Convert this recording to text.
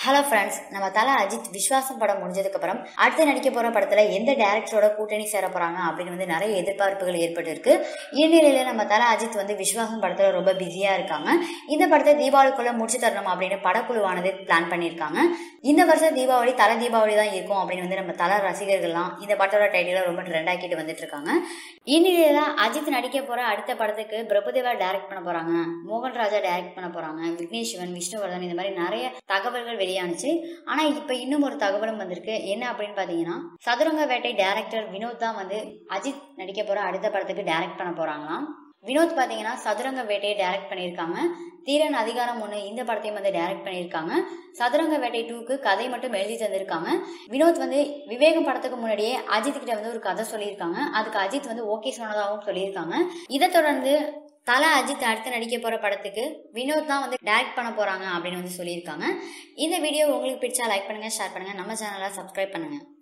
hello friends நம்ம தல அஜித் விஸ்வாசம் படம் முடிஞ்சதுக்கு அப்புறம் அடுத்து நடிக்க போற படத்துல எந்த டேரக்டரோட கூட்டணி சேர போறாங்க அப்படின்னு வந்து நிறைய எதிர்பார்ப்புகள் ஏற்பட்டு இருக்கு இந்நிலையில நம்ம தல அஜித் வந்து விஸ்வாசம் படத்துல ரொம்ப பிஸியா இருக்காங்க இந்த படத்தை தீபாவளிக்குள்ள முடிச்சு தரணும் அப்படின்னு படக்குழுவானது பிளான் பண்ணியிருக்காங்க இந்த வருஷம் தீபாவளி தல தீபாவளி தான் இருக்கும் அப்படின்னு வந்து நம்ம தல ரசிகர்கள்லாம் இந்த படத்தோட டைட்டில ரொம்ப ட்ரெண்ட் ஆக்கிட்டு வந்துட்டு இருக்காங்க இந்நிலையில அஜித் நடிக்க போற அடுத்த படத்துக்கு பிரபுதேவா டைரக்ட் பண்ண போறாங்க மோகன் ராஜா டைரக்ட் பண்ண போறாங்க விக்னேஷ் சிவன் விஷ்ணுவர்தன் இந்த மாதிரி நிறைய தகவல்கள் வெளியானுச்சு ஆனா இப்ப இன்னும் ஒரு தகவலும் வந்திருக்கு என்ன அப்படின்னு பாத்தீங்கன்னா சதுரங்க வேட்டை டைரக்டர் வினோத் தான் வந்து அஜித் நடிக்க போற அடுத்த படத்துக்கு டைரக்ட் பண்ண போறாங்களாம் வினோத் பாத்தீங்கன்னா சதுரங்க வேட்டையை டைரக்ட் பண்ணியிருக்காங்க தீரன் அதிகாரம் ஒன்று இந்த படத்தையும் வந்து டைரக்ட் பண்ணியிருக்காங்க சதுரங்க வேட்டை டூக்கு கதை மட்டும் எழுதி தந்திருக்காங்க வினோத் வந்து விவேகம் படத்துக்கு முன்னாடியே அஜித் கிட்ட வந்து ஒரு கதை சொல்லியிருக்காங்க அதுக்கு அஜித் வந்து ஓகே சொன்னதாகவும் சொல்லியிருக்காங்க இதை தொடர்ந்து தல அஜித் அடுத்து நடிக்க போற படத்துக்கு வினோத் தான் வந்து டைரக்ட் பண்ண போறாங்க அப்படின்னு வந்து சொல்லியிருக்காங்க இந்த வீடியோ உங்களுக்கு பிடிச்சா லைக் பண்ணுங்க ஷேர் பண்ணுங்க நம்ம சேனலை சப்ஸ்கிரைப் பண்ணுங்க